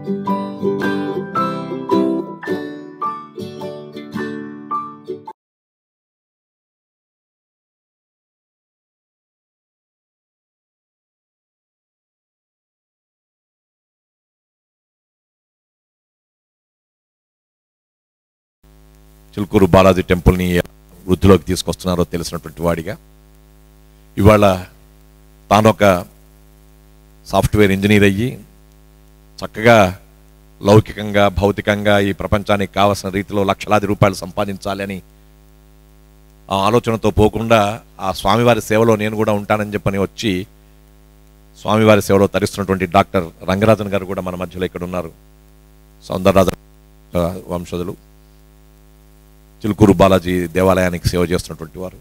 చిలుకూరు బాలాజీ టెంపుల్ని వృద్ధిలోకి తీసుకొస్తున్నారో తెలిసినటువంటి వాడిగా ఇవాళ తాను ఒక సాఫ్ట్వేర్ ఇంజనీర్ అయ్యి చక్కగా లౌకికంగా భౌతికంగా ఈ ప్రపంచానికి కావలసిన రీతిలో లక్షలాది రూపాయలు సంపాదించాలి అని ఆ ఆలోచనతో పోకుండా ఆ స్వామివారి సేవలో నేను కూడా ఉంటానని చెప్పని వచ్చి స్వామివారి సేవలో తరిస్తున్నటువంటి డాక్టర్ రంగరాజన్ గారు కూడా మన మధ్యలో ఇక్కడ ఉన్నారు సౌందరరాజన్ ఆ, వంశజులు చిలుకూరు బాలాజీ దేవాలయానికి సేవ చేస్తున్నటువంటి వారు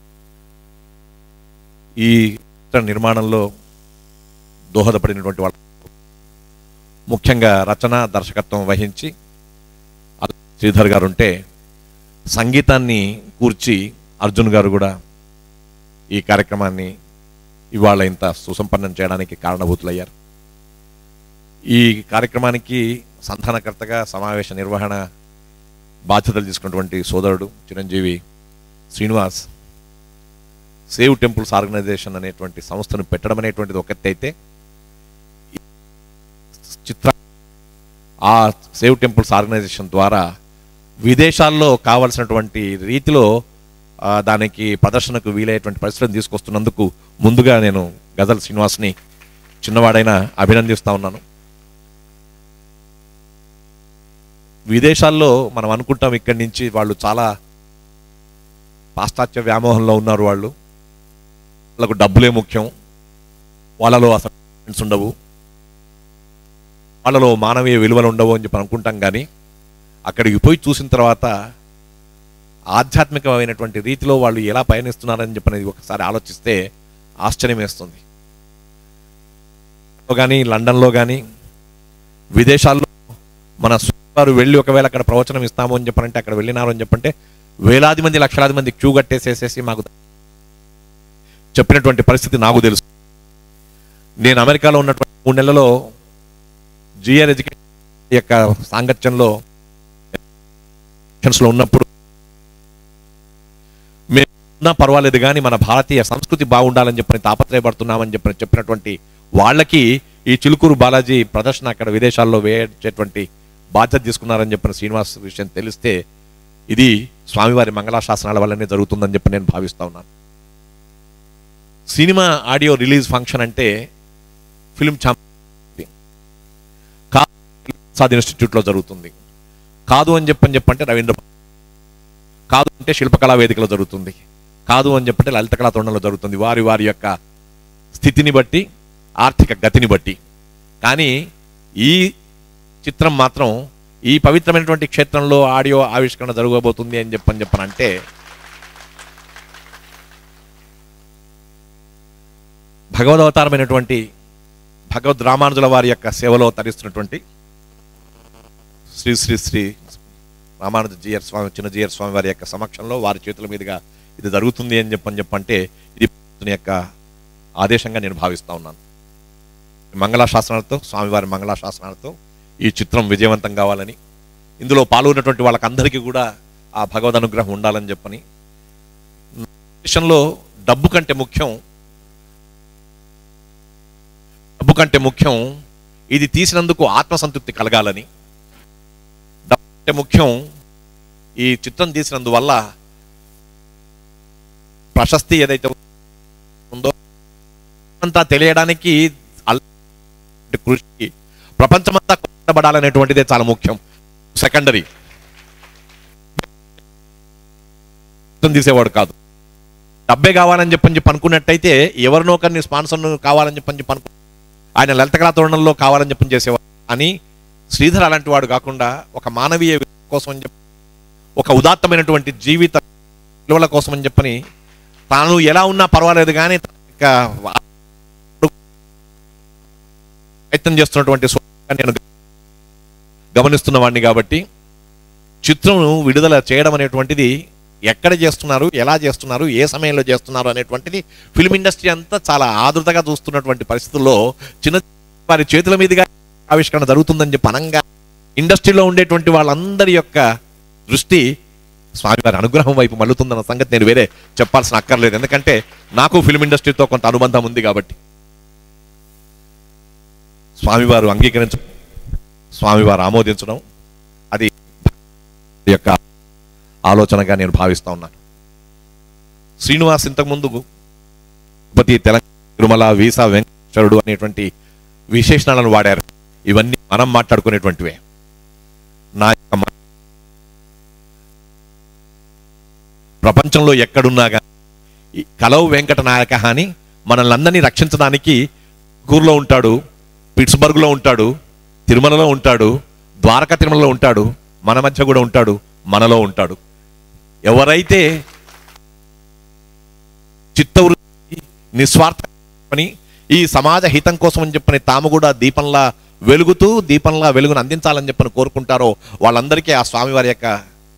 ఈ చిత్ర నిర్మాణంలో దోహదపడినటువంటి వాళ్ళు ముఖ్యంగా రచన దర్శకత్వం వహించి అల్ శ్రీధర్ గారు ఉంటే సంగీతాన్ని కూర్చి అర్జున్ గారు కూడా ఈ కార్యక్రమాన్ని ఇవాళ ఇంత సుసంపన్నం చేయడానికి కారణభూతులయ్యారు ఈ కార్యక్రమానికి సంధానకర్తగా సమావేశ నిర్వహణ బాధ్యతలు తీసుకున్నటువంటి సోదరుడు Chiranjeevi Srinivas save temples organisation అనేటువంటి సంస్థను పెట్టడం అనేటువంటిది ఒక ఎత్తు అయితే ఈ చిత్ర ఆ సేవ్ టెంపుల్స్ ఆర్గనైజేషన్ ద్వారా విదేశాల్లో కావలసినటువంటి రీతిలో ఆ, దానికి ప్రదర్శనకు వీలయ్యేటువంటి పరిస్థితిని తీసుకొస్తున్నందుకు ముందుగా నేను గజల్ శ్రీనివాస్ని చిన్నవాడైనా అభినందిస్తా ఉన్నాను విదేశాల్లో మనం అనుకుంటాం ఇక్కడి నుంచి వాళ్ళు చాలా పాశ్చాత్య వ్యామోహంలో ఉన్నారు వాళ్ళు వాళ్ళకు డబ్బులే ముఖ్యం వాళ్ళలో అసలు friends ఉండవు వాళ్ళలో మానవీయ విలువలు ఉండవు అని చెప్పి అనుకుంటాం కానీ అక్కడికి పోయి చూసిన తర్వాత ఆధ్యాత్మికమైనటువంటి రీతిలో వాళ్ళు ఎలా పయనిస్తున్నారని చెప్పనేది ఒకసారి ఆలోచిస్తే ఆశ్చర్యం వేస్తుంది కానీ లండన్లో కానీ విదేశాల్లో మన వారు వెళ్ళి ఒకవేళ అక్కడ ప్రవచనం ఇస్తాము అని చెప్పనంటే అక్కడ వెళ్ళినారు అని చెప్పంటే వేలాది మంది లక్షలాది మంది క్యూ కట్టేసేసేసి మాకు చెప్పినటువంటి పరిస్థితి నాకు తెలుసు నేను అమెరికాలో ఉన్నటువంటి మూడు నెలలలో జిఆర్ ఎడ్యుకేషన్ యొక్క సాంగత్యంలో లో ఉన్నప్పుడు మేము ఉన్నా పర్వాలేదు కానీ మన భారతీయ సంస్కృతి బాగుండాలని చెప్పని తాపత్రయపడుతున్నామని చెప్పని చెప్పినటువంటి వాళ్ళకి ఈ చిలుకూరు బాలాజీ ప్రదర్శన అక్కడ విదేశాల్లో వేయించేటువంటి బాధ్యత తీసుకున్నారని చెప్పిన శ్రీనివాస్ విషయం తెలిస్తే ఇది స్వామివారి మంగళాశాసనాల వల్లనే జరుగుతుందని చెప్పి నేను భావిస్తా ఉన్నాను సినిమా ఆడియో రిలీజ్ ఫంక్షన్ అంటే ఫిల్మ్ ఛాంప్ సాద్ ఇన్స్టిట్యూట్లో జరుగుతుంది కాదు అని చెప్పని చెప్పంటే రవీంద్ర కాదు అంటే శిల్పకళా వేదికలో జరుగుతుంది కాదు అని చెప్పంటే లలిత కళా తోరణంలో జరుగుతుంది వారి వారి యొక్క స్థితిని బట్టి ఆర్థిక గతిని బట్టి కానీ ఈ చిత్రం మాత్రం ఈ పవిత్రమైనటువంటి క్షేత్రంలో ఆడియో ఆవిష్కరణ జరగబోతుంది అని చెప్పని చెప్పనంటే భగవదవతారమైనటువంటి భగవద్ రామానుజుల వారి యొక్క సేవలో తరిస్తున్నటువంటి శ్రీ శ్రీ శ్రీ రామానుజ జీయర్ స్వామి చిన్న జీయర్ స్వామి వారి యొక్క సమక్షంలో వారి చేతుల మీదుగా ఇది జరుగుతుంది అని చెప్పని చెప్పంటే ఇది భగవంతుని యొక్క ఆదేశంగా నేను భావిస్తా ఉన్నాను మంగళాశాసనాలతో స్వామివారి మంగళాశాసనాలతో ఈ చిత్రం విజయవంతం కావాలని ఇందులో పాల్గొన్నటువంటి వాళ్ళకందరికీ కూడా ఆ భగవద్ అనుగ్రహం ఉండాలని చెప్పని విషయంలో డబ్బు కంటే ముఖ్యం డబ్బు కంటే ముఖ్యం ఇది తీసినందుకు ఆత్మసంతృప్తి కలగాలని డబ్బు కంటే ముఖ్యం ఈ చిత్రం తీసినందువల్ల ప్రశస్తి ఏదైతే ఉందో అంతా తెలియడానికి అల్- కృషి ప్రపంచమంతా కొట్టబడాలనేటువంటిదే చాలా ముఖ్యం సెకండరీ చిత్రం తీసేవాడు కాదు డబ్బే కావాలని చెప్పని చెప్పి అనుకున్నట్టయితే ఎవరినో ఒకరిని స్పాన్సర్ కావాలని చెప్పని చెప్పి అనుకు ఆయన లలిత కళా తోరణంలో కావాలని చెప్పని చేసేవాడు అని శ్రీధర్ అలాంటి వాడు కాకుండా ఒక మానవీయ విలువ కోసం అని చెప్పి ఒక ఉదాత్తమైనటువంటి జీవిత విలువల కోసం అని చెప్పని తాను ఎలా ఉన్నా పర్వాలేదు కానీ ఇక ప్రయత్నం చేస్తున్నటువంటి స్వయంగా నేను గమనిస్తున్న వాడిని కాబట్టి చిత్రం విడుదల చేయడం అనేటువంటిది ఎక్కడ చేస్తున్నారు ఎలా చేస్తున్నారు ఏ సమయంలో చేస్తున్నారు అనేటువంటిది ఫిల్మ్ ఇండస్ట్రీ అంతా చాలా ఆదుర్తగా చూస్తున్నటువంటి పరిస్థితుల్లో చిన్న వారి చేతుల మీదుగా ఆవిష్కరణ జరుగుతుందని చెప్పి అనంగా ఇండస్ట్రీలో ఉండేటువంటి వాళ్ళందరి యొక్క దృష్టి స్వామివారి అనుగ్రహం వైపు మల్లుతుందన్న సంగతి నేను వేరే చెప్పాల్సిన అక్కర్లేదు ఎందుకంటే నాకు ఫిల్మ్ ఇండస్ట్రీతో కొంత అనుబంధం ఉంది కాబట్టి స్వామివారు అంగీకరించడం స్వామివారు ఆమోదించడం అది యొక్క ఆలోచనగా నేను భావిస్తా ఉన్నాను శ్రీనివాస్ ఇంతకుముందు తిరుపతి తెలంగాణ తిరుమల వీసా వెంకటేశ్వరుడు అనేటువంటి విశేషణాలను వాడారు ఇవన్నీ మనం మాట్లాడుకునేటువంటివే నా యొక్క మ- ప్రపంచంలో ఎక్కడున్నా కానీ ఈ కలవు వెంకట నాయక అని మనల్ని అందరినీ రక్షించడానికి గూర్లో ఉంటాడు పిట్స్బర్గ్లో ఉంటాడు తిరుమలలో ఉంటాడు ద్వారకా తిరుమలలో ఉంటాడు మన మధ్య కూడా ఉంటాడు మనలో ఉంటాడు ఎవరైతే చిత్తవృత్తి నిస్వార్థ పని ఈ సమాజ హితం కోసం అని చెప్పని తాము కూడా దీపంలా వెలుగుతూ దీపంలా వెలుగును అందించాలని చెప్పని కోరుకుంటారో వాళ్ళందరికీ ఆ స్వామివారి యొక్క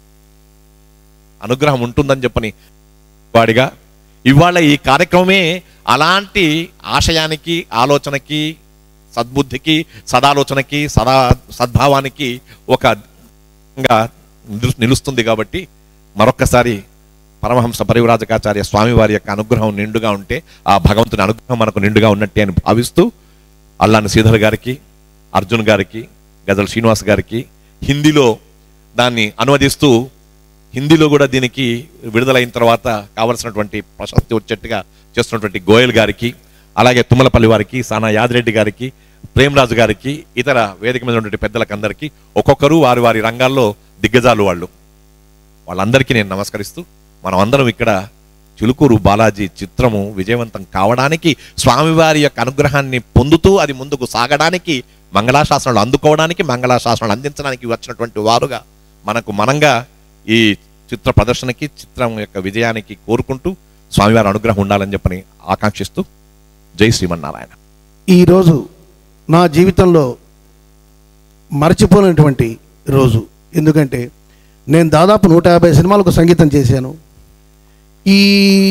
అనుగ్రహం ఉంటుందని చెప్పని వాడిగా ఇవాళ ఈ కార్యక్రమమే అలాంటి ఆశయానికి ఆలోచనకి సద్బుద్ధికి సదాలోచనకి సదా సద్భావానికి ఒక గా నిలు- నిలుస్తుంది కాబట్టి మరొక్కసారి పరమహంస పరివరాజకాచార్య స్వామి వారి యొక్క అనుగ్రహం నిండుగా ఉంటే ఆ భగవంతుని అనుగ్రహం మనకు నిండుగా ఉన్నట్టే అని భావిస్తూ అల్లాని శ్రీధర్ గారికి అర్జున్ గారికి గజల్ శ్రీనివాస్ గారికి హిందీలో దాన్ని అనువదిస్తూ హిందీలో కూడా దీనికి విడుదలైన తర్వాత కావలసినటువంటి ప్రశస్తి వచ్చేట్టుగా చేస్తున్నటువంటి గోయల్ గారికి అలాగే తుమ్మలపల్లి వారికి సానా యాదిరెడ్డి గారికి ప్రేమరాజు గారికి ఇతర వేదిక మీద ఉన్నటువంటి పెద్దలకు అందరికీ ఒక్కొక్కరు వారి వారి రంగాల్లో దిగ్గజాలు వాళ్ళు వాళ్ళందరికీ నేను నమస్కరిస్తూ మనం అందరం ఇక్కడ చిలుకూరు బాలాజీ చిత్రము విజయవంతం కావడానికి స్వామివారి యొక్క అనుగ్రహాన్ని పొందుతూ అది ముందుకు సాగడానికి మంగళాశాసనాలు అందుకోవడానికి మంగళాశాసనాలు అందించడానికి వచ్చినటువంటి వారుగా మనకు మనంగా ఈ చిత్ర ప్రదర్శనకి చిత్రం యొక్క విజయానికి కోరుకుంటూ స్వామివారి అనుగ్రహం ఉండాలని చెప్పని ఆకాంక్షిస్తూ జై శ్రీమన్నారాయణ ఈరోజు నా జీవితంలో మర్చిపోలేనటువంటి రోజు ఎందుకంటే నేను దాదాపు నూట యాభై సినిమాలకు సంగీతం చేశాను ఈ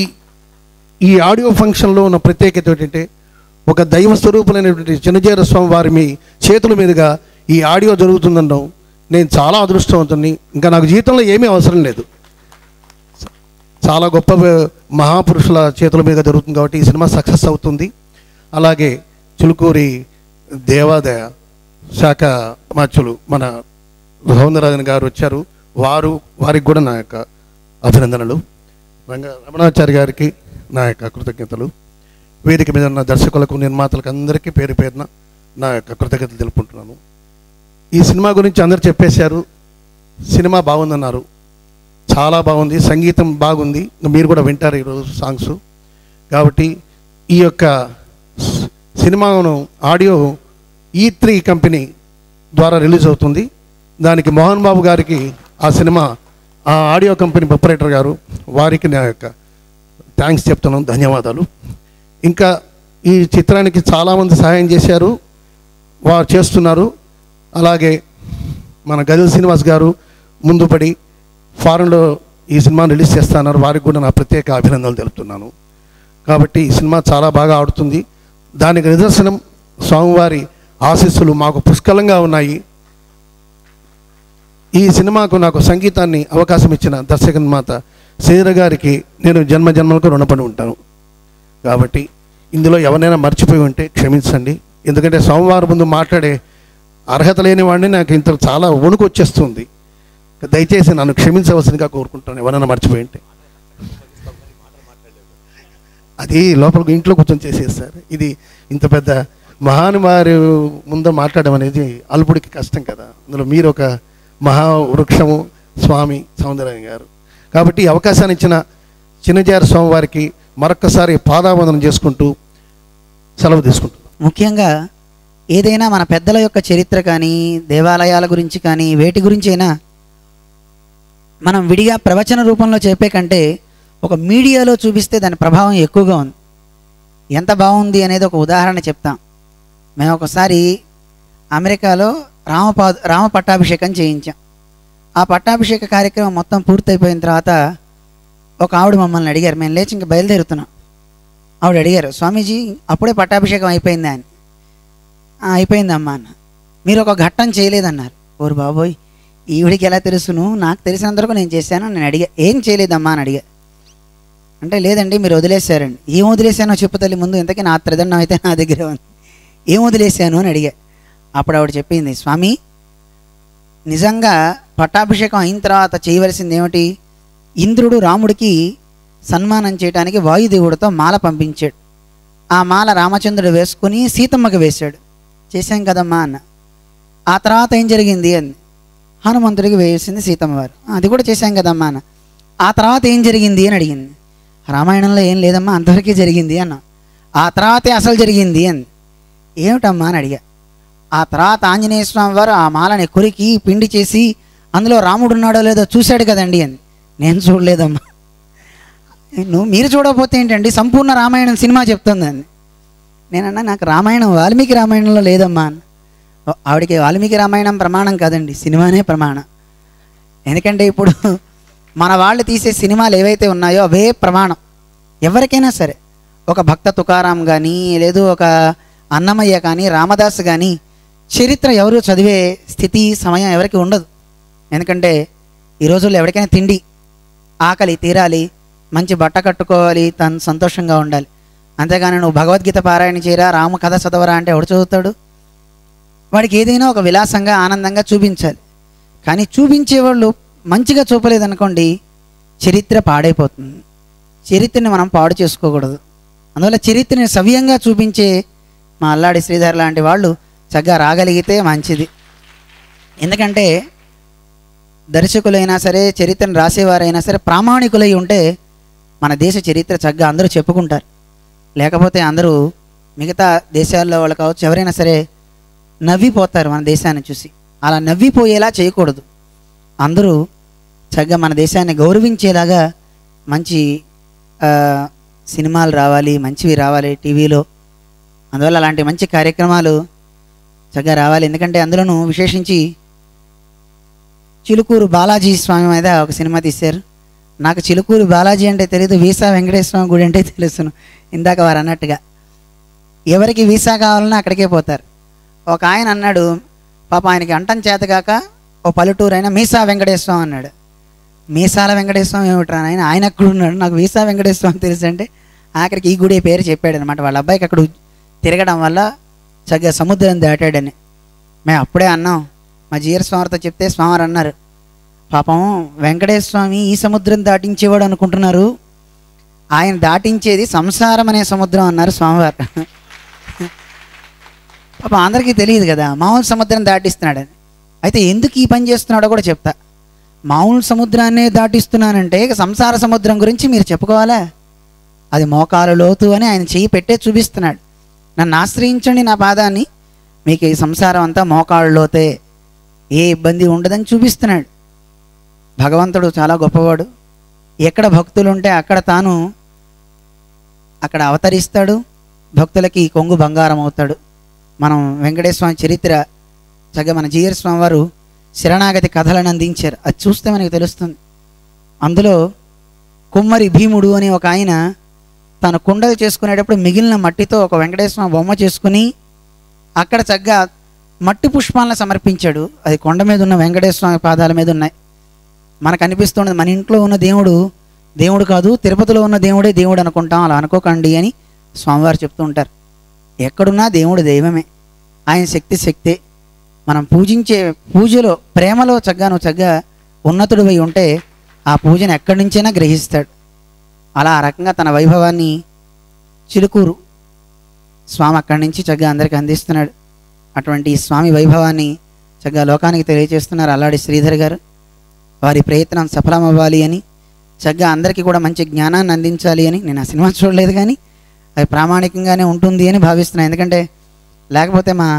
ఈ ఆడియో ఫంక్షన్లో ఉన్న ప్రత్యేకత ఏంటంటే ఒక దైవ స్వరూపులైనటువంటి చిన్నజీర స్వామి వారి మీ చేతుల మీదుగా ఈ ఆడియో జరుగుతుందనడం నేను చాలా అదృష్టవంతుని ఇంకా నాకు జీవితంలో ఏమీ అవసరం లేదు చాలా గొప్ప మహాపురుషుల చేతుల మీద జరుగుతుంది కాబట్టి ఈ సినిమా సక్సెస్ అవుతుంది అలాగే చిలుకూరి దేవాదయ శాఖ మార్చులు మన సౌందరరాజన్ గారు వచ్చారు వారు వారికి కూడా నా యొక్క అభినందనలు రంగ రమణాచారి గారికి నా యొక్క కృతజ్ఞతలు వేదిక మీద ఉన్న దర్శకులకు నిర్మాతలకు అందరికీ పేరు పేరున నా యొక్క కృతజ్ఞతలు తెలుపుకుంటున్నాను ఈ సినిమా గురించి అందరు చెప్పేశారు సినిమా బాగుందన్నారు చాలా బాగుంది సంగీతం బాగుంది మీరు కూడా వింటారు ఈరోజు సాంగ్స్ కాబట్టి ఈ యొక్క స్- సినిమాను ఆడియో ఈ త్రీ కంపెనీ ద్వారా రిలీజ్ అవుతుంది దానికి మోహన్ బాబు గారికి ఆ సినిమా ఆ ఆడియో కంపెనీ ఆపరేటర్ గారు వారికి నా యొక్క థ్యాంక్స్ చెప్తున్నాను ధన్యవాదాలు ఇంకా ఈ చిత్రానికి చాలామంది సహాయం చేశారు వారు చేస్తున్నారు అలాగే మన గజల్ శ్రీనివాస్ గారు ముందు పడి ఫారెన్లో ఈ సినిమాను రిలీజ్ చేస్తున్నారు వారికి కూడా నా ప్రత్యేక అభినందనలు తెలుపుతున్నాను కాబట్టి ఈ సినిమా చాలా బాగా ఆడుతుంది దానికి నిదర్శనం స్వామివారి ఆశీస్సులు మాకు పుష్కలంగా ఉన్నాయి ఈ సినిమాకు నాకు సంగీతాన్ని అవకాశం ఇచ్చిన దర్శక నిర్మాత శ్రీధర్ గారికి నేను జన్మ జన్మలకు రుణపడి ఉంటాను కాబట్టి ఇందులో ఎవరైనా మర్చిపోయి ఉంటే క్షమించండి ఎందుకంటే సోమవారం ముందు మాట్లాడే అర్హత లేని వాడిని నాకు ఇంత చాలా వణుకు వచ్చేస్తుంది దయచేసి నన్ను క్షమించవలసిందిగా కోరుకుంటాను ఎవరైనా మర్చిపోయి ఉంటే అది లోపల ఇంట్లో కూర్చొని చేసేస్తారు ఇది ఇంత పెద్ద మహానుమారి ముందు మాట్లాడడం అనేది అల్పుడికి కష్టం కదా అందులో మీరు ఒక మహావృక్షము స్వామి సౌందర్యం గారు కాబట్టి ఈ అవకాశాన్ని ఇచ్చిన చిన్నజార స్వామి వారికి మరొక్కసారి పాదావందనం చేసుకుంటూ సెలవు తీసుకుంటున్నాం ముఖ్యంగా ఏదైనా మన పెద్దల యొక్క చరిత్ర కానీ దేవాలయాల గురించి కానీ వేటి గురించి అయినా మనం విడిగా ప్రవచన రూపంలో చెప్పే కంటే ఒక మీడియాలో చూపిస్తే దాని ప్రభావం ఎక్కువగా ఉంది ఎంత బాగుంది అనేది ఒక ఉదాహరణ చెప్తాం మేము ఒకసారి అమెరికాలో రామపా రామ పట్టాభిషేకం చేయించాం ఆ పట్టాభిషేక కార్యక్రమం మొత్తం పూర్తయిపోయిన తర్వాత ఒక ఆవిడ మమ్మల్ని అడిగారు మేము లేచి ఇంక బయలుదేరుతున్నాం ఆవిడ అడిగారు స్వామీజీ అప్పుడే పట్టాభిషేకం అయిపోయిందా అని "ఆ, అయిపోయిందమ్మా అన్న మీరు ఒక ఘట్టం చేయలేదన్నారు ఓరు బాబోయ్ ఈవిడికి ఎలా తెలుసును నాకు తెలిసినంత వరకు నేను చేశాను నేను అడిగా ఏం చేయలేదమ్మా అని అడిగా అంటే లేదండి మీరు వదిలేశారండి ఏం వదిలేశానో చెప్పు తల్లి ముందు ఇంతకీ నా త్రిదండం అయితే నా దగ్గర ఉంది ఏం వదిలేశాను అని అడిగా అప్పుడు ఆవిడ చెప్పింది స్వామి నిజంగా పట్టాభిషేకం అయిన తర్వాత చేయవలసింది ఏమిటి ఇంద్రుడు రాముడికి సన్మానం చేయడానికి వాయుదేవుడితో మాల పంపించాడు ఆ మాల రామచంద్రుడు వేసుకుని సీతమ్మకి వేశాడు చేశాం కదమ్మా అన్న ఆ తర్వాత ఏం జరిగింది అని హనుమంతుడికి వేసింది సీతమ్మ వారు అది కూడా చేశాం కదమ్మా అన్న ఆ తర్వాత ఏం జరిగింది అని అడిగింది రామాయణంలో ఏం లేదమ్మా అంతవరకే జరిగింది అన్న ఆ తర్వాతే అసలు జరిగింది అని ఏమిటమ్మా అని అడిగా ఆ తర్వాత ఆంజనేయ స్వామి వారు ఆ మాలని కొరికి పిండి చేసి అందులో రాముడు ఉన్నాడో లేదో చూశాడు కదండి అని నేను చూడలేదమ్మా నువ్వు మీరు చూడకపోతే ఏంటండి సంపూర్ణ రామాయణం సినిమా చెప్తుందని నేనన్నా నాకు రామాయణం వాల్మీకి రామాయణంలో లేదమ్మా అన్న ఓ, ఆవిడకి వాల్మీకి రామాయణం ప్రమాణం కాదండి సినిమానే ప్రమాణం ఎందుకంటే ఇప్పుడు మన వాళ్ళు తీసే సినిమాలు ఏవైతే ఉన్నాయో అవే ప్రమాణం ఎవరికైనా సరే ఒక భక్త తుకారాం కానీ లేదు ఒక అన్నమయ్య కానీ రామదాస్ కానీ చరిత్ర ఎవరు చదివే స్థితి సమయం ఎవరికి ఉండదు ఎందుకంటే ఈ రోజుల్లో ఎవరికైనా తిండి ఆకలి తీరాలి మంచి బట్ట కట్టుకోవాలి తను సంతోషంగా ఉండాలి అంతేగాని నువ్వు భగవద్గీత పారాయణ చేయరా రామ కథ చదవరా అంటే ఎవడు చదువుతాడు వాడికి ఏదైనా ఒక విలాసంగా ఆనందంగా చూపించాలి కానీ చూపించేవాళ్ళు మంచిగా చూపలేదనుకోండి చరిత్ర పాడైపోతుంది చరిత్రని మనం పాడు చేసుకోకూడదు అందువల్ల చరిత్రని సవ్యంగా చూపించే మా అల్లాడి శ్రీధర్ లాంటి వాళ్ళు చక్కగా రాగలిగితే మంచిది ఎందుకంటే దర్శకులైనా సరే చరిత్రను రాసేవారైనా సరే ప్రామాణికులై ఉంటే మన దేశ చరిత్ర చక్కగా అందరూ చెప్పుకుంటారు లేకపోతే అందరూ మిగతా దేశాల్లో వాళ్ళు కావచ్చు ఎవరైనా సరే నవ్విపోతారు మన దేశాన్ని చూసి అలా నవ్విపోయేలా చేయకూడదు అందరూ చక్కగా మన దేశాన్ని గౌరవించేలాగా మంచి ఆ, సినిమాలు రావాలి మంచివి రావాలి టీవీలో అందువల్ల అలాంటి మంచి కార్యక్రమాలు చక్కగా రావాలి ఎందుకంటే అందులోనూ విశేషించి చిలుకూరు బాలాజీ స్వామి మీద ఒక సినిమా తీశారు నాకు చిలుకూరు బాలాజీ అంటే తెలియదు వీసా వెంకటేశ్వర స్వామి గుడి అంటే తెలుసును ఇందాక వారు అన్నట్టుగా ఎవరికి వీసా కావాలన్నా అక్కడికే పోతారు ఒక ఆయన అన్నాడు పాప ఆయనకి అంటం చేతగాక ఓ పల్లెటూరు అయినా మీసా వెంకటేశ్వరం అన్నాడు మీసాల వెంకటేశ్వరం ఏమిట్రా ఆయన ఆయన అక్కడ ఉన్నాడు నాకు వీసా వెంకటేశ్వరం తెలుసు అంటే ఆఖరికి ఈ గుడి పేరు చెప్పాడు అనమాట వాళ్ళ అబ్బాయికి అక్కడ తిరగడం వల్ల చక్కగా సముద్రం దాటాడని మేము అప్పుడే అన్నాం మా జీర స్వామితో చెప్తే స్వామి అన్నారు పాపం వెంకటేశ్వర స్వామి ఈ సముద్రం దాటించేవాడు అనుకుంటున్నారు ఆయన దాటించేది సంసారం అనే సముద్రం అన్నారు స్వామివారు పాపం అందరికీ తెలియదు కదా మామూలు సముద్రం దాటిస్తున్నాడని అయితే ఎందుకు ఈ పని చేస్తున్నాడో కూడా చెప్తా మామూలు సముద్రాన్నే దాటిస్తున్నానంటే ఇక సంసార సముద్రం గురించి మీరు చెప్పుకోవాలా అది మోకాలు లోతు అని ఆయన చెయ్యి పెట్టే చూపిస్తున్నాడు నన్ను ఆశ్రయించండి నా పాదాన్ని మీకు ఈ సంసారం అంతా మోకాళ్ళు లోతే ఏ ఇబ్బంది ఉండదని చూపిస్తున్నాడు భగవంతుడు చాలా గొప్పవాడు ఎక్కడ భక్తులు ఉంటే అక్కడ తాను అక్కడ అవతరిస్తాడు భక్తులకి కొంగు బంగారం అవుతాడు మనం వెంకటేశ్వర స్వామి చరిత్ర చక్కగా మన జీఆర్ స్వామి వారు శరణాగతి కథలను అందించారు అది చూస్తే మనకు తెలుస్తుంది అందులో కుమ్మరి భీముడు అని ఒక ఆయన తన కుండలు చేసుకునేటప్పుడు మిగిలిన మట్టితో ఒక వెంకటేశ్వర స్వామి బొమ్మ చేసుకుని అక్కడ చక్కగా మట్టి పుష్పాలను సమర్పించాడు అది కొండ మీద ఉన్న వెంకటేశ్వర స్వామి పాదాల మీద ఉన్నాయి మనకు అనిపిస్తున్నది మన ఇంట్లో ఉన్న దేవుడు దేవుడు కాదు తిరుపతిలో ఉన్న దేవుడే దేవుడు అనుకుంటాం అలా అనుకోకండి అని స్వామివారు చెప్తూ ఉంటారు ఎక్కడున్నా దేవుడు దైవమే ఆయన శక్తి శక్తే మనం పూజించే పూజలో ప్రేమలో చక్కగా నువ్వు చక్కగా ఉన్నతుడివై ఉంటే ఆ పూజను ఎక్కడి నుంచైనా గ్రహిస్తాడు అలా ఆ రకంగా తన వైభవాన్ని చిలుకూరు స్వామి అక్కడి నుంచి చక్కగా అందరికీ అందిస్తున్నాడు అటువంటి ఈ స్వామి వైభవాన్ని చక్కగా లోకానికి తెలియజేస్తున్నారు అల్లాడి శ్రీధర్ గారు వారి ప్రయత్నం సఫలమవ్వాలి అని చక్కగా అందరికీ కూడా మంచి జ్ఞానాన్ని అందించాలి అని నేను ఆ సినిమా చూడలేదు కానీ అది ప్రామాణికంగానే ఉంటుంది అని భావిస్తున్నాను ఎందుకంటే లేకపోతే మా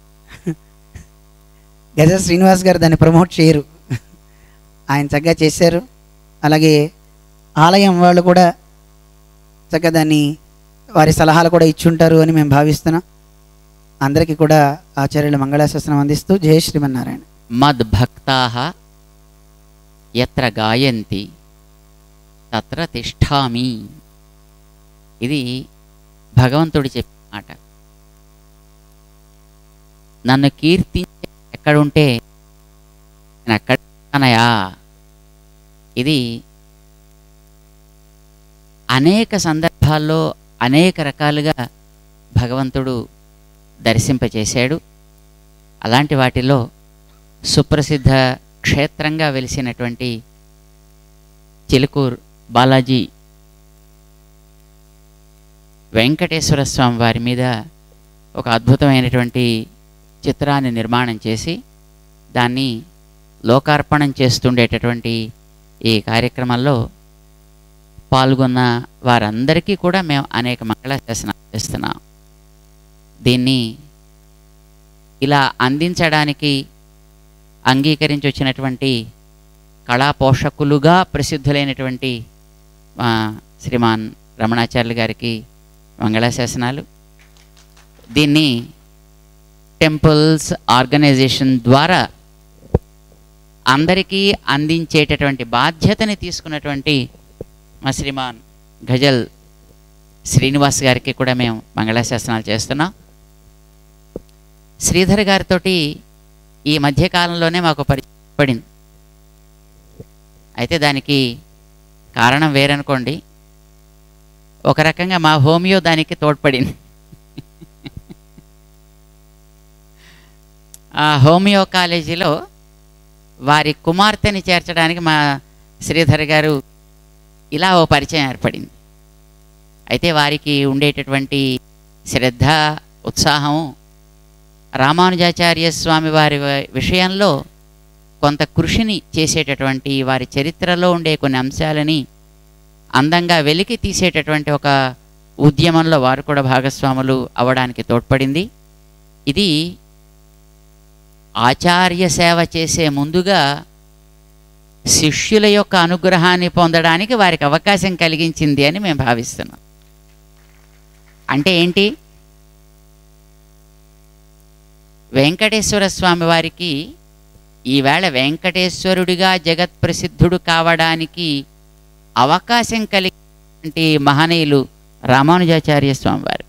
గజ శ్రీనివాస్ గారు దాన్ని ప్రమోట్ చేయరు ఆయన చక్కగా చేశారు అలాగే ఆలయం వాళ్ళు కూడా చక్కగా దాన్ని వారి సలహాలు కూడా ఇచ్చుంటారు అని మేము భావిస్తున్నాం అందరికీ కూడా ఆచార్యులు మంగళాశాసనం అందిస్తూ జయ శ్రీమన్నారాయణ మద్భక్తాः ఎత్ర గాయంతి తత్ర తిష్టామి ఇది భగవంతుడు చెప్పిన మాట నన్ను కీర్తించే ఎక్కడ ఉంటే నేను అక్కడ ఉన్నానయా ఇది అనేక సందర్భాల్లో అనేక రకాలుగా భగవంతుడు దర్శింపచేశాడు అలాంటి వాటిలో సుప్రసిద్ధ క్షేత్రంగా వెలిసినటువంటి చిలుకూరు బాలాజీ వెంకటేశ్వర స్వామి వారి మీద ఒక అద్భుతమైనటువంటి చిత్రాన్ని నిర్మాణం చేసి దాన్ని లోకార్పణం చేస్తుండేటటువంటి ఈ కార్యక్రమంలో పాల్గొన్న వారందరికీ కూడా మేము అనేక మంగళాశాసనాలు చేస్తున్నాం దీన్ని ఇలా అందించడానికి అంగీకరించి వచ్చినటువంటి కళా పోషకులుగా ప్రసిద్ధులైనటువంటి మా శ్రీమాన్ రమణాచార్యులు గారికి మంగళాశాసనాలు దీన్ని టెంపుల్స్ ఆర్గనైజేషన్ ద్వారా అందరికీ అందించేటటువంటి బాధ్యతని తీసుకున్నటువంటి మా శ్రీమాన్ గజల్ శ్రీనివాస్ గారికి కూడా మేము మంగళాశాసనాలు చేస్తున్నాం శ్రీధర్ గారితోటి ఈ మధ్యకాలంలోనే మాకు పరిచయం పడింది అయితే దానికి కారణం వేరనుకోండి ఒక రకంగా మా హోమియో దానికి తోడ్పడింది ఆ హోమియో కాలేజీలో వారి కుమార్తెని చేర్చడానికి మా శ్రీధర్ గారు ఇలా ఓ పరిచయం ఏర్పడింది అయితే వారికి ఉండేటటువంటి శ్రద్ధ ఉత్సాహం రామానుజాచార్య స్వామి వారి వ- విషయంలో కొంత కృషిని చేసేటటువంటి వారి చరిత్రలో ఉండే కొన్ని అంశాలని అందంగా వెలికి తీసేటటువంటి ఒక ఉద్యమంలో వారు కూడా భాగస్వాములు అవ్వడానికి తోడ్పడింది ఇది ఆచార్య సేవ చేసే ముందుగా శిష్యుల యొక్క అనుగ్రహాన్ని పొందడానికి వారికి అవకాశం కలిగించింది అని మేము భావిస్తున్నాం అంటే ఏంటి వెంకటేశ్వర స్వామి వారికి ఈవేళ వెంకటేశ్వరుడిగా జగత్ ప్రసిద్ధుడు కావడానికి అవకాశం కలిగినటువంటి మహనీయులు రామానుజాచార్య స్వామి వారు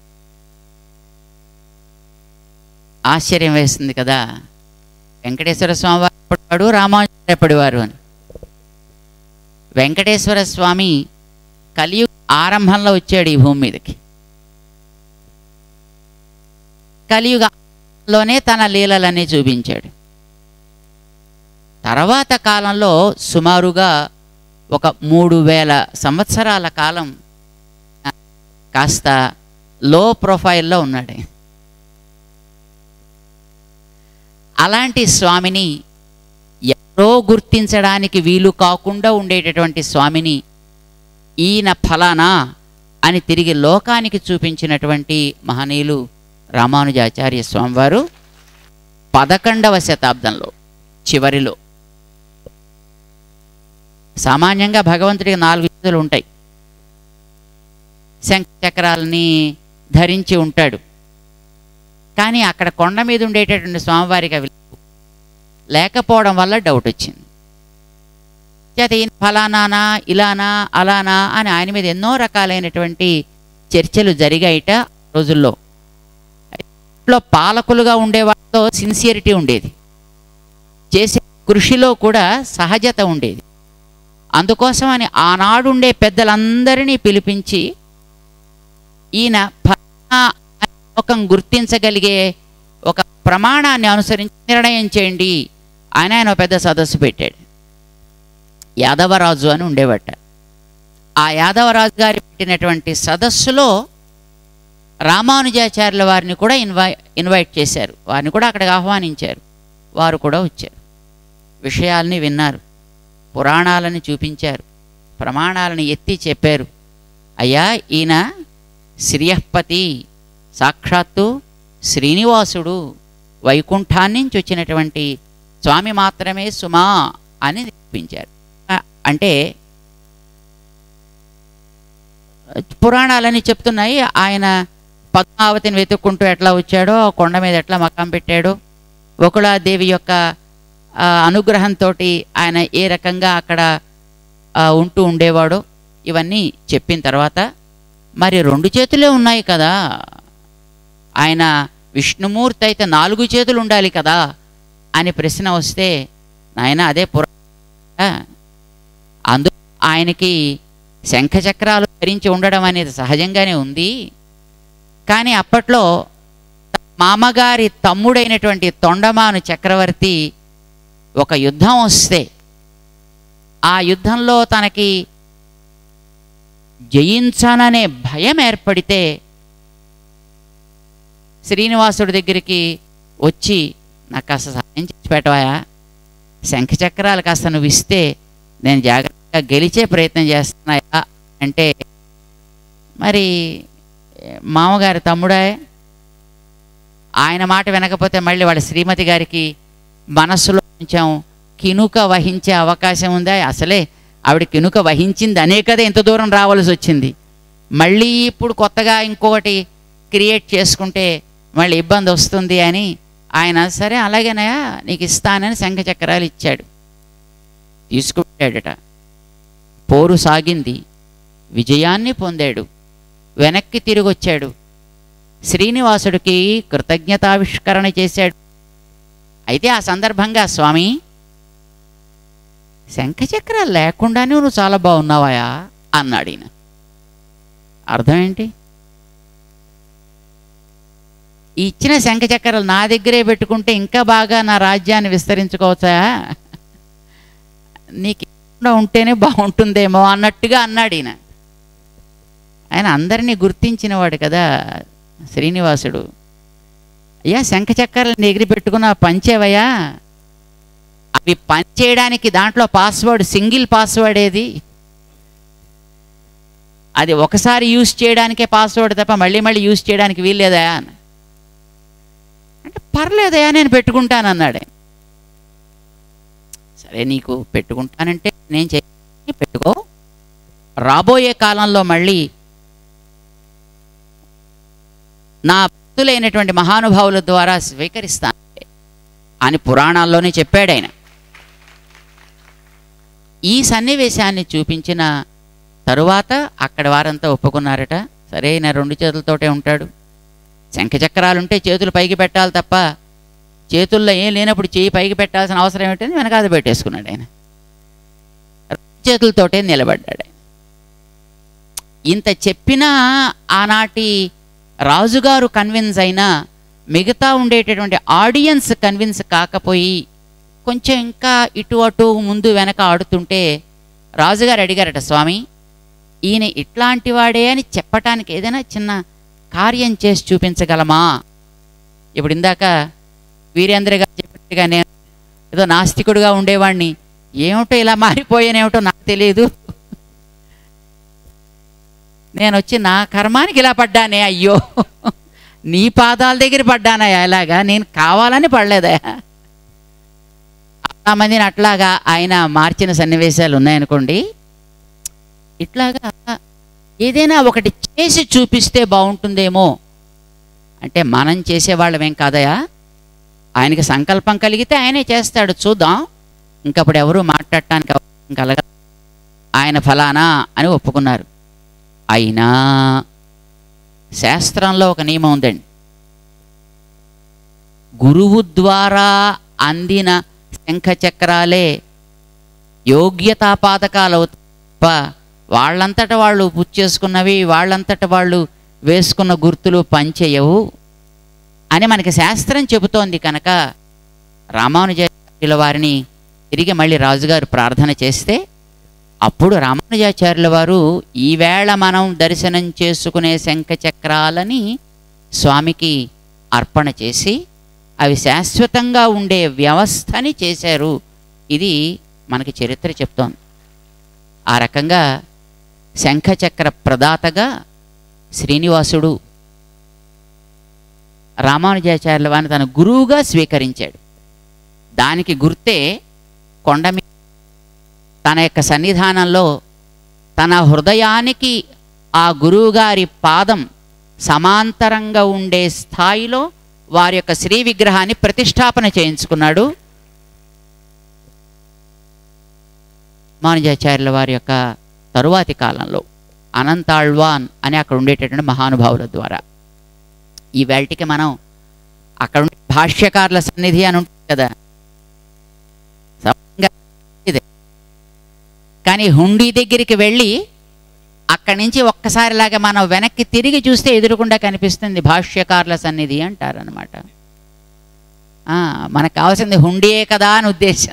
ఆశ్చర్యం వేస్తుంది కదా వెంకటేశ్వర స్వామి వారు ఎప్పటివాడు రామానుజాచార్య ఎప్పటివారు అని వెంకటేశ్వర స్వామి కలియుగ ఆరంభంలో వచ్చాడు ఈ భూమి మీదకి కలియుగంలోనే తన లీలలన్నీ చూపించాడు తర్వాత కాలంలో సుమారుగా ఒక మూడు వేల సంవత్సరాల కాలం కాస్త లో ప్రొఫైల్లో ఉన్నాడు అలాంటి స్వామిని ఎవరో గుర్తించడానికి వీలు కాకుండా ఉండేటటువంటి స్వామిని ఈయన ఫలానా అని తిరిగి లోకానికి చూపించినటువంటి మహనీయులు రామానుజాచార్య స్వామివారు పదకొండవ శతాబ్దంలో చివరిలో సామాన్యంగా భగవంతుడికి నాలుగు చేతులు ఉంటాయి శంఖ చక్రాలని ధరించి ఉంటాడు కానీ అక్కడ కొండ మీద ఉండేటటువంటి స్వామివారికి అవి లేవు. లేకపోవడం వల్ల డౌట్ వచ్చింది చేత ఈయన ఫలానానా ఇలానా అలానా అని ఆయన మీద ఎన్నో రకాలైనటువంటి చర్చలు జరిగాయిట ఆ రోజుల్లో ఇంట్లో పాలకులుగా ఉండే వాళ్ళతో సిన్సియరిటీ ఉండేది చేసే కృషిలో కూడా సహజత ఉండేది అందుకోసమని ఆనాడుండే పెద్దలందరినీ పిలిపించి ఈయన ఫలానా అనే లోకం గుర్తించగలిగే ఒక ప్రమాణాన్ని అనుసరించి నిర్ణయం చేయండి అని ఆయన ఒక పెద్ద సదస్సు పెట్టాడు యాదవరాజు అని ఉండేవట ఆ యాదవరాజు గారి పెట్టినటువంటి సదస్సులో రామానుజాచార్యుల వారిని కూడా ఇన్వై ఇన్వైట్ చేశారు వారిని కూడా అక్కడికి ఆహ్వానించారు వారు కూడా వచ్చారు విషయాల్ని విన్నారు పురాణాలను చూపించారు ప్రమాణాలను ఎత్తి చెప్పారు అయ్యా ఈయన శ్రియపతి సాక్షాత్తు శ్రీనివాసుడు వైకుంఠాన్నించి వచ్చినటువంటి స్వామి మాత్రమే సుమా అని నిరూపించారు ఆ- అంటే పురాణాలని చెప్తున్నాయి ఆయన పద్మావతిని వెతుక్కుంటూ ఎట్లా వచ్చాడో ఆ కొండ మీద ఎట్లా మకాం పెట్టాడో ఒకళాదేవి యొక్క ఆ, అనుగ్రహంతో ఆయన ఏ రకంగా అక్కడ ఆ, ఉంటూ ఉండేవాడో ఇవన్నీ చెప్పిన తర్వాత మరి రెండు చేతులే ఉన్నాయి కదా ఆయన విష్ణుమూర్తి అయితే నాలుగు చేతులు ఉండాలి కదా అని ప్రశ్న వస్తే నాయన అదే పురా అందు ఆయనకి శంఖచక్రాలు ధరించి ఉండడం అనేది సహజంగానే ఉంది కానీ అప్పట్లో మామగారి తమ్ముడైనటువంటి తొండమాను చక్రవర్తి ఒక యుద్ధం వస్తే ఆ యుద్ధంలో తనకి జయించాననే భయం ఏర్పడితే శ్రీనివాసుడి దగ్గరికి వచ్చి నాకు కాస్త సహాయం చేసి పెట్టవాయా శంఖచక్రాలు కాస్త నువ్వు ఇస్తే నేను జాగ్రత్తగా గెలిచే ప్రయత్నం చేస్తున్నాయా అంటే మరి మామగారి తమ్ముడే ఆయన మాట వినకపోతే మళ్ళీ వాళ్ళ శ్రీమతి గారికి మనస్సులో కొంచెం కినుక వహించే అవకాశం ఉందా అసలే ఆవిడ కినుక వహించింది అనే కదా ఇంత దూరం రావాల్సి వచ్చింది మళ్ళీ ఇప్పుడు కొత్తగా ఇంకొకటి క్రియేట్ చేసుకుంటే మళ్ళీ ఇబ్బంది వస్తుంది అని ఆయన సరే అలాగేనయా నీకు ఇస్తానని శంఖచక్రాలు ఇచ్చాడు తీసుకుంటాడట పోరు సాగింది విజయాన్ని పొందాడు వెనక్కి తిరిగి వచ్చాడు శ్రీనివాసుడికి కృతజ్ఞతావిష్కరణ చేశాడు అయితే ఆ సందర్భంగా స్వామి శంఖచక్రాలు లేకుండానే నువ్వు చాలా బాగున్నావాయా అన్నాడు ఈయన అర్థం ఏంటి ఈ ఇచ్చిన శంఖచక్రాలు నా దగ్గరే పెట్టుకుంటే ఇంకా బాగా నా రాజ్యాన్ని విస్తరించుకోవచ్చా నీకు ఇవ్వకుండా ఉంటేనే బాగుంటుందేమో అన్నట్టుగా అన్నాడు ఈయన ఆయన అందరినీ గుర్తించినవాడు కదా శ్రీనివాసుడు అయ్యా శంఖచక్రాలను ఎగిరి పెట్టుకున్న పంచేవయ్యా అవి పనిచేయడానికి దాంట్లో పాస్వర్డ్ సింగిల్ పాస్వర్డ్ ఏది అది ఒకసారి యూజ్ చేయడానికే పాస్వర్డ్ తప్ప మళ్ళీ మళ్ళీ యూజ్ చేయడానికి వీల్లేదా అని అంటే పర్లేదయా నేను పెట్టుకుంటాను అన్నాడు ఆయన. సరే నీకు పెట్టుకుంటానంటే నేను చే పెట్టుకో రాబోయే కాలంలో మళ్ళీ నా భక్తులైనటువంటి మహానుభావుల ద్వారా స్వీకరిస్తాను అని పురాణాల్లోనే చెప్పాడు ఆయన ఈ సన్నివేశాన్ని చూపించిన తరువాత అక్కడ వారంతా ఒప్పుకున్నారట సరే ఈయన రెండు చేతులతోటే ఉంటాడు శంఖచక్రాలుంటే చేతులు పైకి పెట్టాలి తప్ప చేతుల్లో ఏం లేనప్పుడు చేయి పైకి పెట్టాల్సిన అవసరం ఏమిటని వెనకాద పెట్టేసుకున్నాడు ఆయన రెండు చేతులతోటే నిలబడ్డాడు ఆయన ఇంత చెప్పినా ఆనాటి రాజుగారు కన్విన్స్ అయినా మిగతా ఉండేటటువంటి ఆడియన్స్ కన్విన్స్ కాకపోయి కొంచెం ఇంకా ఇటు అటు ముందు వెనక ఆడుతుంటే రాజుగారు అడిగారట స్వామి ఈయన ఇట్లాంటి వాడే అని చెప్పటానికి ఏదైనా చిన్న కార్యం చేసి చూపించగలమా ఇప్పుడు ఇందాక వీరేంద్ర గారు చెప్పినట్టుగా నేను ఏదో నాస్తికుడుగా ఉండేవాడిని ఏమిటో ఇలా మారిపోయానేమిటో నాకు తెలియదు నేను వచ్చి నా కర్మానికి ఇలా పడ్డానే అయ్యో నీ పాదాల దగ్గర పడ్డానా ఎలాగా నేను కావాలని పడలేదయా చాలా మందిని అట్లాగా ఆయన మార్చిన సన్నివేశాలు ఉన్నాయనుకోండి ఇట్లాగా ఏదైనా ఒకటి చేసి చూపిస్తే బాగుంటుందేమో అంటే మనం చేసేవాళ్ళమేం కాదయా ఆయనకి సంకల్పం కలిగితే ఆయనే చేస్తాడు చూద్దాం ఇంకప్పుడు ఎవరు మాట్లాడటానికి అవకాశం కలగ ఆయన ఫలానా అని ఒప్పుకున్నారు అయినా శాస్త్రంలో ఒక నియమం ఉందండి గురువు ద్వారా అందిన శంఖచక్రాలే యోగ్యతాపాతకాలు అవుతాయి తప్ప వాళ్ళంతట వాళ్ళు పుచ్చేసుకున్నవి వాళ్ళంతట వాళ్ళు వేసుకున్న గుర్తులు పనిచేయవు అని మనకి శాస్త్రం చెబుతోంది కనుక రామానుజాచార్యుల వారిని తిరిగి మళ్ళీ రాజుగారు ప్రార్థన చేస్తే అప్పుడు రామానుజాచార్యుల వారు ఈవేళ మనం దర్శనం చేసుకునే శంఖచక్రాలని స్వామికి అర్పణ చేసి అవి శాశ్వతంగా ఉండే వ్యవస్థని చేశారు ఇది మనకి చరిత్ర చెప్తోంది ఆ రకంగా శంఖచక్ర ప్రదాతగా శ్రీనివాసుడు రామానుజాచార్యుల వారిని తన గురువుగా స్వీకరించాడు దానికి గుర్తే కొండ మీద తన యొక్క సన్నిధానంలో తన హృదయానికి ఆ గురువుగారి పాదం సమాంతరంగా ఉండే స్థాయిలో వారి యొక్క శ్రీ విగ్రహాన్ని ప్రతిష్టాపన చేయించుకున్నాడు మానుజాచార్యుల వారి యొక్క తరువాతి కాలంలో అనంతాళ్వాన్ అని అక్కడ ఉండేటటువంటి మహానుభావుల ద్వారా ఈ వేళటికి మనం అక్కడ ఉండే భాష్యకారుల సన్నిధి అని ఉంటుంది కదా కానీ హుండీ దగ్గరికి వెళ్ళి అక్కడి నుంచి ఒక్కసారిలాగా మనం వెనక్కి తిరిగి చూస్తే ఎదురుకుండా కనిపిస్తుంది భాష్యకారుల సన్నిధి అంటారనమాట మనకు కావాల్సింది హుండీయే కదా అని ఉద్దేశం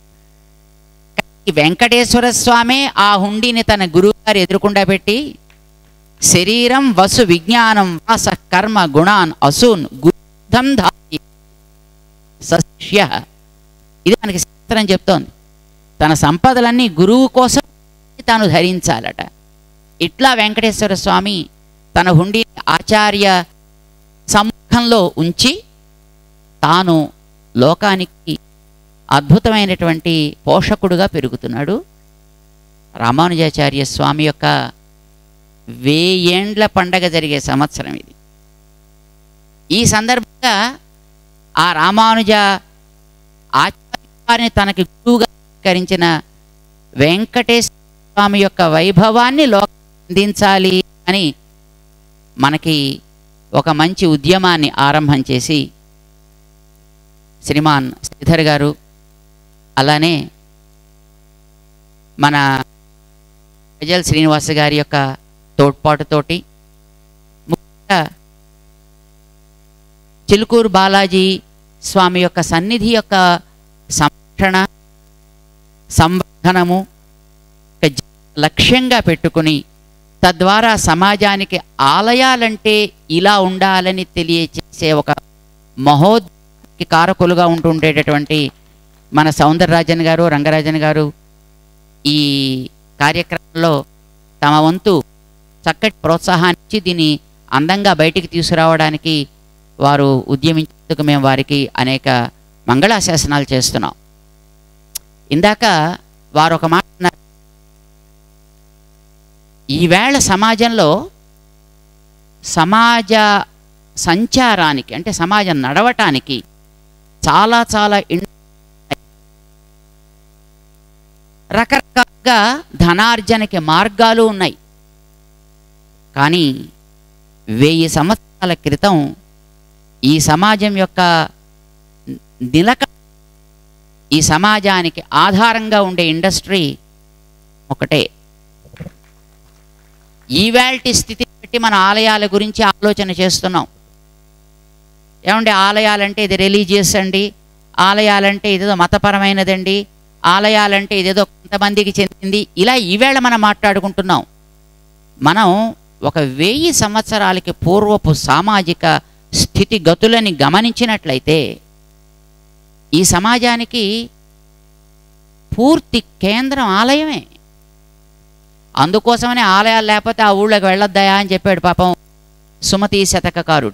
ఈ వెంకటేశ్వర స్వామి ఆ హుండీని తన గురువుగారు ఎదురుకుండా పెట్టి శరీరం వసు విజ్ఞానం వాస కర్మ గుణాన్ అసూన్ గుద్ధం ధాతి సస్య ఇది మనకి శాస్త్రం చెప్తోంది తన సంపదలన్నీ గురువు కోసం తాను ధరించాలట ఇట్లా వెంకటేశ్వర స్వామి తన హుండీ ఆచార్య సమ్ముఖంలో ఉంచి తాను లోకానికి అద్భుతమైనటువంటి పోషకుడుగా పెరుగుతున్నాడు రామానుజాచార్య స్వామి యొక్క వేయేండ్ల పండగ జరిగే సంవత్సరం ఇది ఈ సందర్భంగా ఆ రామానుజ ఆచార్యాన్ని తనకి గురువుగా స్వీకరించిన వెంకటేశ్వర స్వామి యొక్క వైభవాన్ని లోక అందించాలి అని మనకి ఒక మంచి ఉద్యమాన్ని ఆరంభం చేసి శ్రీమాన్ శ్రీధర్ గారు అలానే మన ప్రజల్ శ్రీనివాస గారి యొక్క తోడ్పాటుతోటి ముఖ్యంగా చిలుకూరు బాలాజీ స్వామి యొక్క సన్నిధి యొక్క సంరక్షణ సంవర్ధనము ఒక జీ- లక్ష్యంగా పెట్టుకుని తద్వారా సమాజానికి ఆలయాలంటే ఇలా ఉండాలని తెలియచేసే ఒక మహోద్కి కారకులుగా ఉంటుండేటటువంటి మన సౌందరరాజన్ గారు రంగరాజన్ గారు ఈ కార్యక్రమంలో తమ వంతు చక్కటి ప్రోత్సాహాన్ని ఇచ్చి దీన్ని అందంగా బయటికి తీసుకురావడానికి వారు ఉద్యమించేందుకు మేము వారికి అనేక మంగళాశాసనాలు చేస్తున్నాం ఇందాక వారు ఒక మాట అన్నారు ఈవేళ సమాజంలో సమాజ సంచారానికి అంటే సమాజం నడవటానికి చాలా చాలా ఇన్- రకరకాలుగా ధనార్జనకి మార్గాలు ఉన్నాయి కానీ వెయ్యి సంవత్సరాల క్రితం ఈ సమాజం యొక్క నిలక ఈ సమాజానికి ఆధారంగా ఉండే ఇండస్ట్రీ ఒకటే ఈవేల్టి స్థితి బట్టి మన ఆలయాల గురించి ఆలోచన చేస్తున్నాం ఏమంటే ఆలయాలంటే ఇది రిలీజియస్ అండి ఆలయాలంటే ఇదేదో మతపరమైనదండి ఆలయాలంటే ఇదేదో కొంతమందికి చెందింది ఇలా ఈవేళ మనం మాట్లాడుకుంటున్నాం మనం ఒక వెయ్యి సంవత్సరాలకి పూర్వపు సామాజిక స్థితిగతులని గమనించినట్లయితే ఈ సమాజానికి పూర్తి కేంద్రం ఆలయమే అందుకోసమనే ఆలయాలు లేకపోతే ఆ ఊళ్ళోకి వెళ్ళొద్దాయా అని చెప్పాడు పాపం సుమతి శతకకారుడు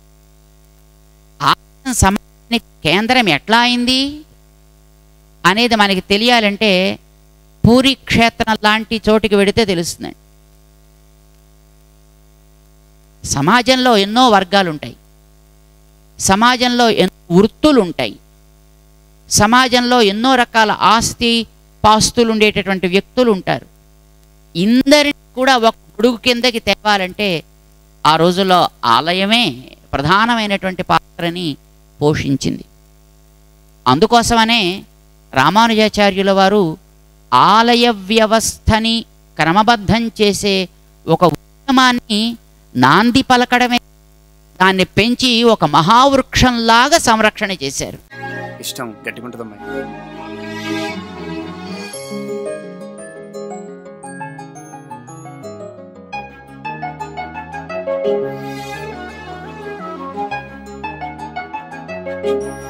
ఆలయం సమాజానికి కేంద్రం ఎట్లా అయింది అనేది మనకి తెలియాలంటే పూరి క్షేత్రం లాంటి చోటికి వెడితే తెలుస్తుందండి సమాజంలో ఎన్నో వర్గాలు ఉంటాయి సమాజంలో ఎన్నో వృత్తులు ఉంటాయి సమాజంలో ఎన్నో రకాల ఆస్తి పాస్తులు ఉండేటటువంటి వ్యక్తులు ఉంటారు ఇందరిని కూడా ఒక గొడుగు కిందకి తేవాలంటే ఆ రోజుల్లో ఆలయమే ప్రధానమైనటువంటి పాత్రని పోషించింది అందుకోసమనే రామానుజాచార్యుల వారు ఆలయ వ్యవస్థని క్రమబద్ధం చేసే ఒక ఉద్యమాన్ని నాంది పలకడమే దాన్ని పెంచి ఒక మహావృక్షంలాగా సంరక్షణ చేశారు ఇష్టం గట్టిగుంటుందమ్మా thank you